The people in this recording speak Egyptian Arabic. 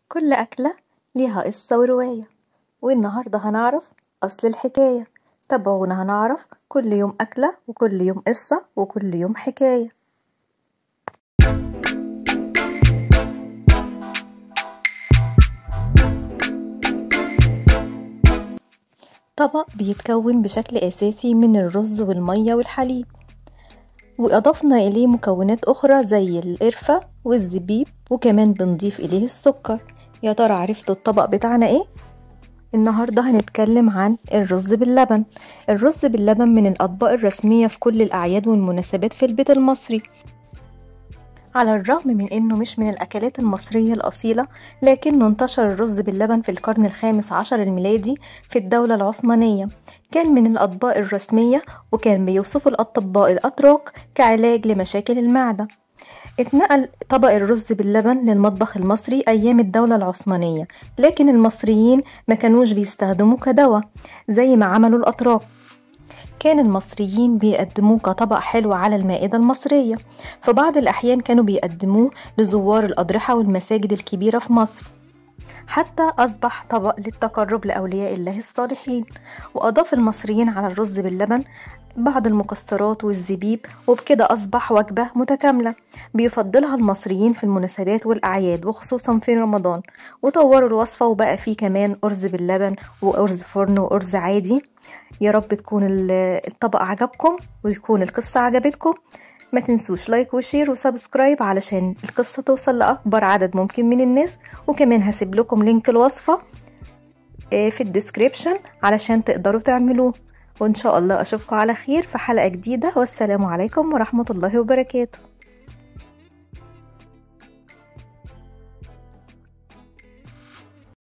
كل أكلة ليها قصة ورواية والنهاردة هنعرف أصل الحكاية تابعونا هنعرف كل يوم أكلة وكل يوم قصة وكل يوم حكاية طبق بيتكون بشكل أساسي من الرز والمية والحليب وأضفنا إليه مكونات أخرى زي القرفة والزبيب وكمان بنضيف إليه السكر يا ترى عرفتوا الطبق بتاعنا إيه؟ النهاردة هنتكلم عن الرز باللبن الرز باللبن من الأطباق الرسمية في كل الأعياد والمناسبات في البيت المصري على الرغم من انه مش من الاكلات المصرية الاصيلة لكنه انتشر الرز باللبن في القرن الخامس عشر الميلادي في الدولة العثمانية كان من الاطباق الرسمية وكان بيوصفه الاطباء الاتراك كعلاج لمشاكل المعدة اتنقل طبق الرز باللبن للمطبخ المصري أيام الدولة العثمانية لكن المصريين ما كانوش بيستخدموه كدواء زي ما عملوا الأتراك كان المصريين بيقدموه كطبق حلو على المائدة المصرية في بعض الأحيان كانوا بيقدموه لزوار الأضرحة والمساجد الكبيرة في مصر حتى أصبح طبق للتقرب لأولياء الله الصالحين وأضاف المصريين على الرز باللبن بعض المكسرات والزبيب وبكده أصبح وجبة متكاملة بيفضلها المصريين في المناسبات والأعياد وخصوصا في رمضان وطوروا الوصفة وبقى فيه كمان أرز باللبن وأرز فرن وأرز عادي يا رب تكون الطبق عجبكم ويكون القصة عجبتكم ما تنسوش لايك وشير وسبسكرايب علشان القصة توصل لأكبر عدد ممكن من الناس وكمان هسيب لكم لينك الوصفة في الديسكريبشن علشان تقدروا تعملوه وإن شاء الله أشوفكم على خير في حلقة جديدة والسلام عليكم ورحمة الله وبركاته